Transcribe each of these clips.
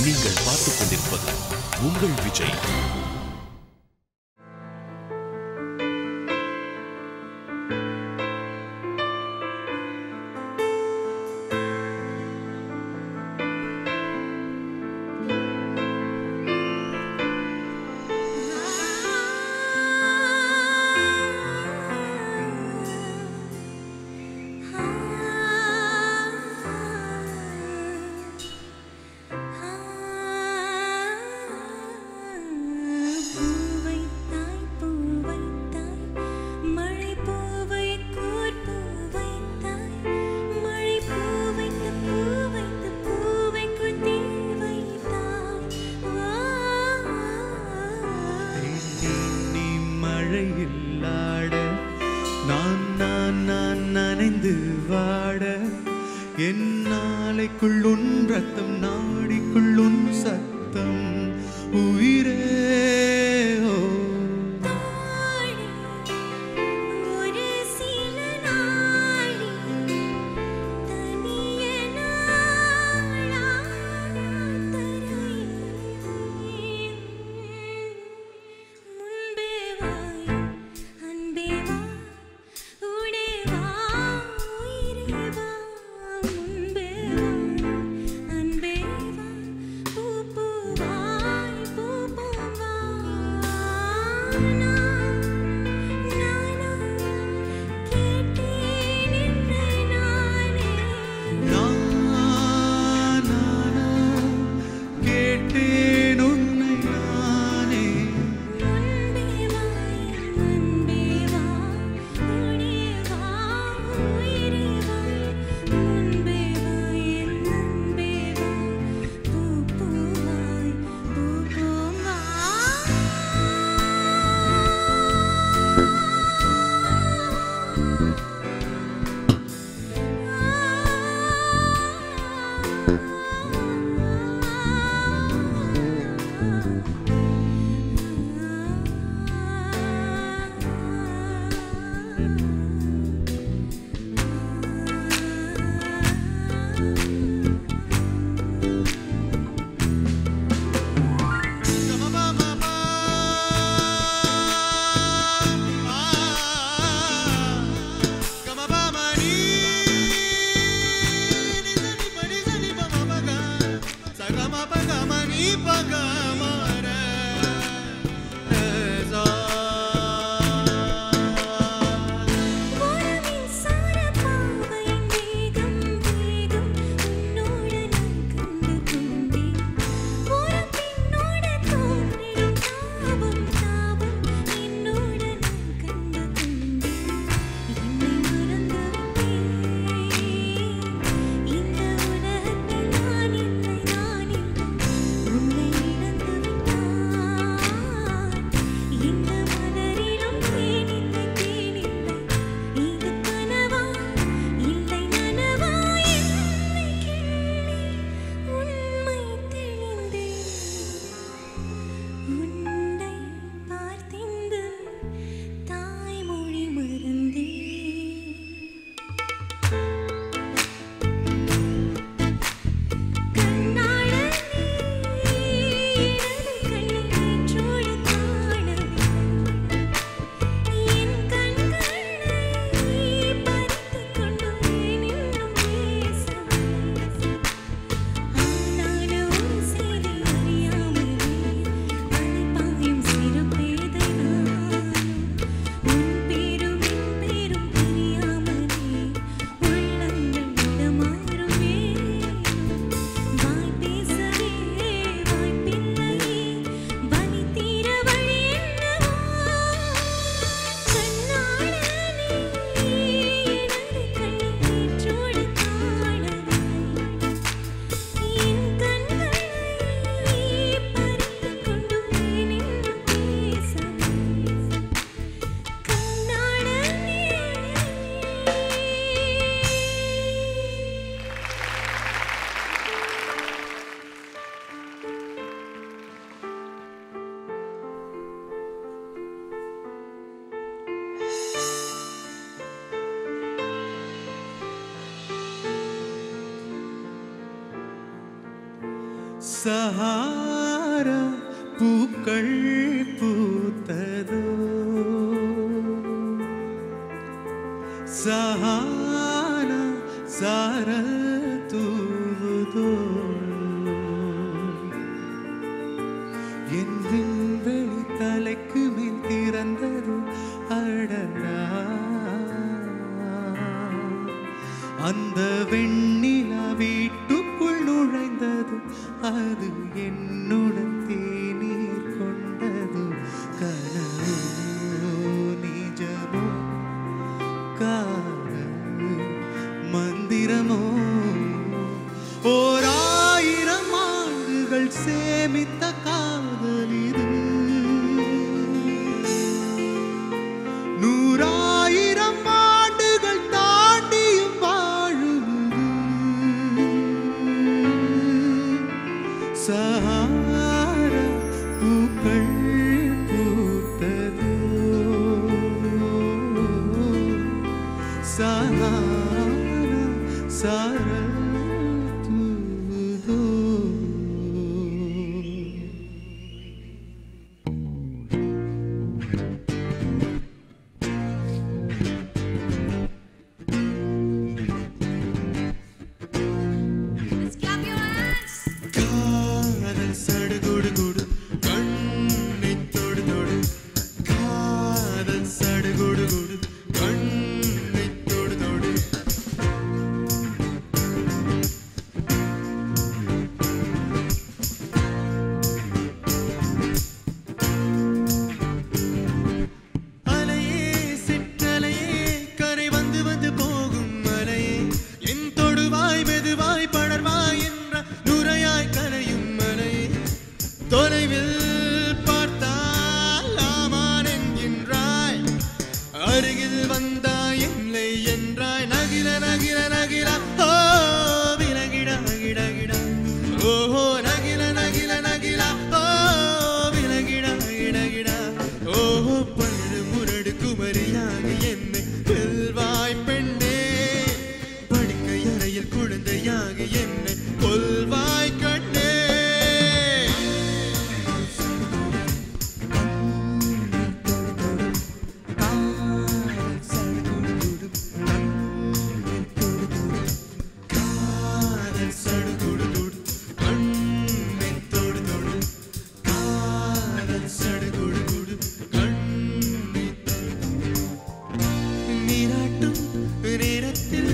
நீங்கள் பார்த்துக் கொண்டிருப்பது உங்கள் விஜய் பூவைத்தாய் பூவைத்தாய் மழை பூவை கூர் பூவைத்தாய் மழை பூவைத்து பூவைத்து பூவைக்குள் தீ வைத்தாய் நீ மழையில் ஆட நான் நான் நான் நனைந்து வாட என் நாளைக்குள் உன் ரத்தம் நாடிக்குள் உன் சத்தம் உயிரே ஓ ஒரு சில நாளி தனிய நாளா தரையில் முன்பே வாய் அன்பே வா உடே வா உயிரே வா முன்பே வாய் அன்பே வா பூ பூவாய் பூ பூவா நான் நானா கேட்டேன் என்னை நானே நான் நானா கேட்டேன் உன்னை நானே முன்பே வாய் முன்பே வா உடே வா உயிரே வா முன்பே வாய் என் அன்பே வா பூ பூவாய் பூ பூவா ஒரு மின்சார பாவையின் வேகம் வேகம் உன்னோடு நான் கண்டு கொண்டேன் ஒரு பெண்ணோட தோன்றிடும் தாபம் தாபம் என்னோடு நான் கண்டு கொண்டேன் என்னை மறந்து விட்டேன் இந்த உலகத்தில் நான் இல்லை நான் இல்லை உன்னை இழந்து சஹாரா பூக்கள் பூத்ததோ சஹாரா சாரல் தூவுதோ என் விண்வெளி தலைக்கு மேல் திறந்தது அடடா அந்த வெண்ணிலா வீட்டுக்குள் நுழைந்தது அது என்னுடன் தேநீர் கொண்டது கனவோ நிஜமோ காதல் மந்திரமோ ஓர் ஆயிரம் ஆண்டுகள் சேமித்த காதல் இது நூறாயிரம் ஆண்டுகள் தாண்டியும் வாழுவது சஹாரா பூக்கள் பூத்ததோ சஹாரா சாரல் தூதோ Let's clap your hands. காதல் சடுகுடு குடு கண்ணை தொடு தொடு காதல் சடுகுடு குடு கண்ணை தொடு தொடு அலையே சிற்றலையே கரை வந்து வந்து போகும் மலையே என் தொடுவாய் மெதுவாய் படர்வாய் என்ற நுரையாய் கரையும் மலையே தொலைவில் பார்த்தால் ஆமான் என்கின்றாய் அருகில் வந்தாய் இல்லை என்றாய் நகிர நகிர நகிர ஓ விலகிட நகிட கிட ஓஹோ நகிர நகிர நகிர ஓ விலகிட நகிட கிட ஓஹோ பழு முரடு குமரியாக என்னை வெல்வாய் பெண்ணே படுக்கை அறையில் குழந்தையாக என்னை கொல்வாய் கண்ணே காதல் சடுகுடு குடு கண்ணை தொடு தொடு காதல் சடுகுடு குடு கண்ணை தொடு நீராட்டும் நேரத்தில்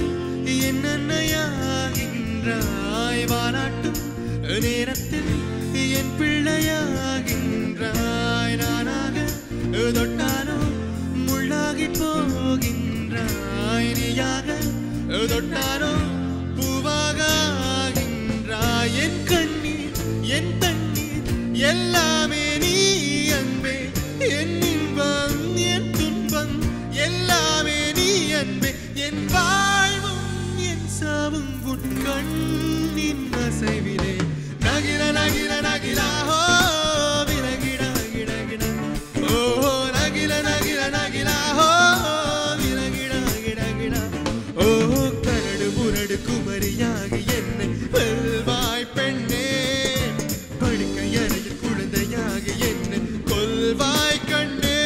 என்னென்னையாகின்றாய் வாராட்டும் நேரத்தில் என் பிள்ளையாகின்றாய் நானாக தொட்டானோ முள்ளாகி போகின்றாய் நீயாக தொட்டானோ பூவாக ஆகின்றாய் என் கண்ணீர் என் தண்ணீர் எல்லாமே நீ அன்பே என் இன்பம் என் துன்பம் எல்லாமே நீ அன்பே என் வாழ்வும் என் சாவும் உன் கண்ணின் அசைவிலே நகிர நகிர நகிரா ஹோ விலகிட கிட கிட ஓ நகிர நகிர நகிரா ஹோ விலகிட கிட கிட ஓ கரடு முரடு குமரியாக என்னை வெல்வாய் பெண்ணே படுக்கை அறையில் குழந்தையாக என்னை கொல்வாய் கண்ணே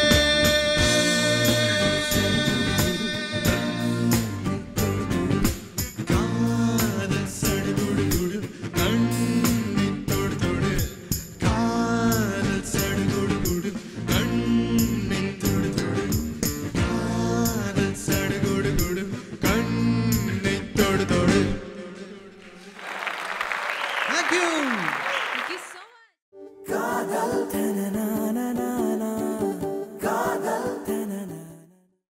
காதல் சடுகுடு குடு கண்ணை தொடு தொடு காதல் சடுகுடு குடு கண்ணை தொடு தொடு காதல் சடுகுடு குடு கண்ணை தொடு தொடு Thank you. Thank you so much.